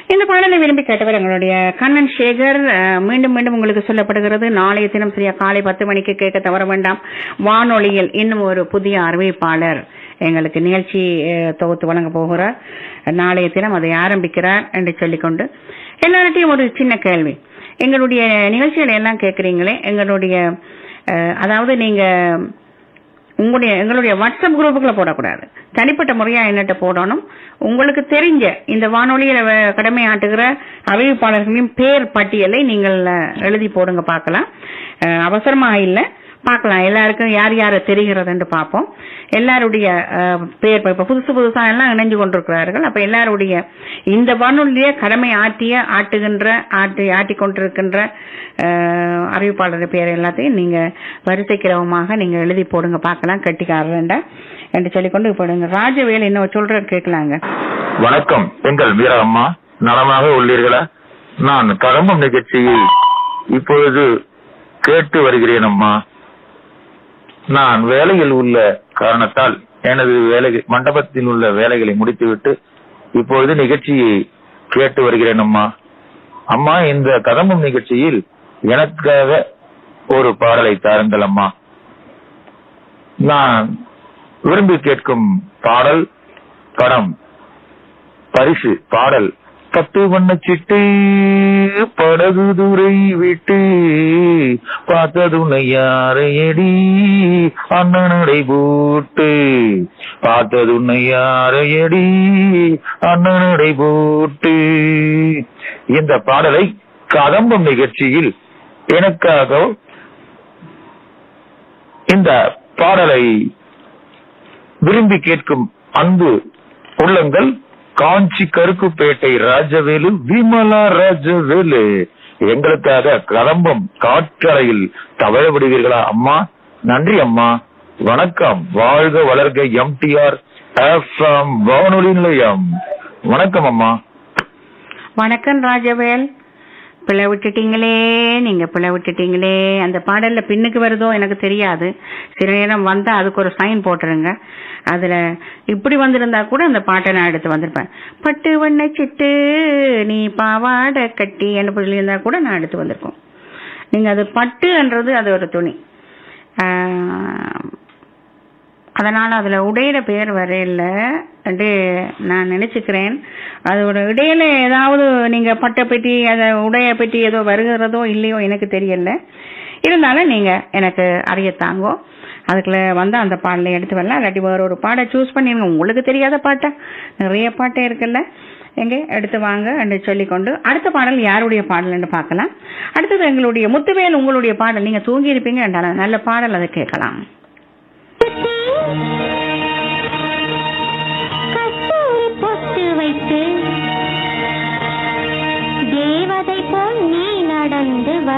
இந்த பாடலை விரும்பி கேட்டவர் எங்களுடைய கண்ணன் சேகர் அஹ், மீண்டும் மீண்டும் உங்களுக்கு சொல்லப்படுகிறது நாளைய தினம் சரியா காலை பத்து மணிக்கு கேட்க தவற வேண்டாம் வானொலியில் இன்னும் ஒரு புதிய அறிவிப்பாளர் எங்களுக்கு நிகழ்ச்சி அஹ், தொகுத்து வழங்க போகிறார் நாளைய தினம் அதை ஆரம்பிக்கிறார் என்று சொல்லிக்கொண்டு எல்லார்ட்டையும் ஒரு சின்ன கேள்வி எங்களுடைய நிகழ்ச்சிகளை எல்லாம் கேட்குறீங்களே எங்களுடைய அஹ், அதாவது நீங்க உங்களுடைய எங்களுடைய வாட்ஸ்அப் குரூப்புக்குள்ள போடக்கூடாது தனிப்பட்ட முறையா என்னட்ட போடணும் உங்களுக்கு தெரிஞ்ச இந்த வானொலியில வ- கடமையாற்றுகிற அறிவிப்பாளர்களின் பேர் பட்டியலை நீங்கள் அஹ், எழுதி போடுங்க பார்க்கலாம் அஹ், அவசரமா இல்ல பார்க்கலாம் எல்லாருக்கும் யார் யார தெரிகிறதுன்னு பார்ப்போம் எல்லாருடைய அஹ், பேர் இப்ப- இப்ப புதுசு புதுசா எல்லாம் இணைஞ்சு கொண்டிருக்கிறார்கள் அப்ப எல்லாருடைய இந்த வானொலியே கடமை ஆற்றிய ஆட்டுகின்ற ஆட்டி ஆட்டிக் கொண்டிருக்கின்ற அஹ், அறிவிப்பாளர் பேர் எல்லாத்தையும் நீங்க வரிசை கிரமமாக நீங்க எழுதி போடுங்க பார்க்கலாம் கட்டிக்காரண்டா என்று சொல்லிக்கொண்டு இப்போ நீங்க ராஜவேல் என்ன சொல்ற கேட்கலாங்க வணக்கம் எங்கள் வீர அம்மா நலமாக உள்ளீர்களா நான் கதம்பம் நிகழ்ச்சியை இப்பொழுது கேட்டு வருகிறேன் அம்மா நான் வேலையில் உள்ள காரணத்தால் எனது வேலை மண்டபத்தில் உள்ள வேலைகளை முடித்துவிட்டு இப்பொழுது நிகழ்ச்சியை கேட்டு வருகிறேன் அம்மா அம்மா இந்த கதம்பம் நிகழ்ச்சியில் எனக்காக ஒரு பாடலை தாருங்கள் அம்மா நான் விரும்பி கேட்கும் பாடல் படம் பரிசு பாடல் பத்து வண்ணச்சிட்டு படகு துறை விட்டு பார்த்ததுனை யாரையடி அண்ணனடை போட்டு பார்த்ததுனை யாரையடி அண்ணனடை போட்டு இந்த பாடலை கதம்பம் நிகழ்ச்சியில் எனக்காக இந்த பாடலை விரும்பி கேட்கும் அன்பு உள்ளங்கள் காஞ்சி கருக்குப்பேட்டை ராஜவேலு விமலா ராஜவேலு எங்களுக்காக கதம்பம் காற்றறையில் தவழ விடுவீர்களா அம்மா நன்றி அம்மா வணக்கம் வாழ்க வளர்க எம்டிஆர் எஃப்எம் வானொலி நிலையம் வணக்கம் அம்மா வணக்கம் ராஜவேல் பிள்ளை விட்டுட்டீங்களே நீங்க பிள்ளை விட்டுட்டீங்களே அந்த பாடல்ல பின்னுக்கு வருதோ எனக்கு தெரியாது சில நேரம் வந்தா அதுக்கு ஒரு சைன் போட்டுருங்க அதுல இப்படி வந்திருந்தா கூட அந்த பாட்டை நான் எடுத்து வந்திருப்பேன் பட்டு வண்ண சிட்டு நீ பாவாடை கட்டி என்ன சொல்லியிருந்தா கூட நான் எடுத்து வந்திருக்கோம் நீங்க அது பட்டுன்றது அது ஒரு துணி ஆஹ், அதனால அதுல உடையிற பேர் வரையில என்று நான் நினைச்சுக்கிறேன் அதோட இடையில ஏதாவது நீங்க பட்டை பெட்டி அத உடைய பெட்டி ஏதோ வருகிறதோ இல்லையோ எனக்கு தெரியல இருந்தாலும் நீங்க எனக்கு அறியத்தாங்கோ அதுக்குள்ள வந்து அந்த பாடலை எடுத்து வரலாம் இல்லாட்டி வேற ஒரு பாட்டை சூஸ் பண்ணிருங்க உங்களுக்கு தெரியாத பாட்டை நிறைய பாட்டே இருக்குல்ல எங்க எடுத்து வாங்க என்று சொல்லிக்கொண்டு அடுத்த பாடல் யாருடைய பாடல்னு பார்க்கலாம் அடுத்தது எங்களுடைய முத்துவேல் உங்களுடைய பாடல் நீங்க தூங்கி இருப்பீங்க நல்ல பாடல் அதை கேட்கலாம்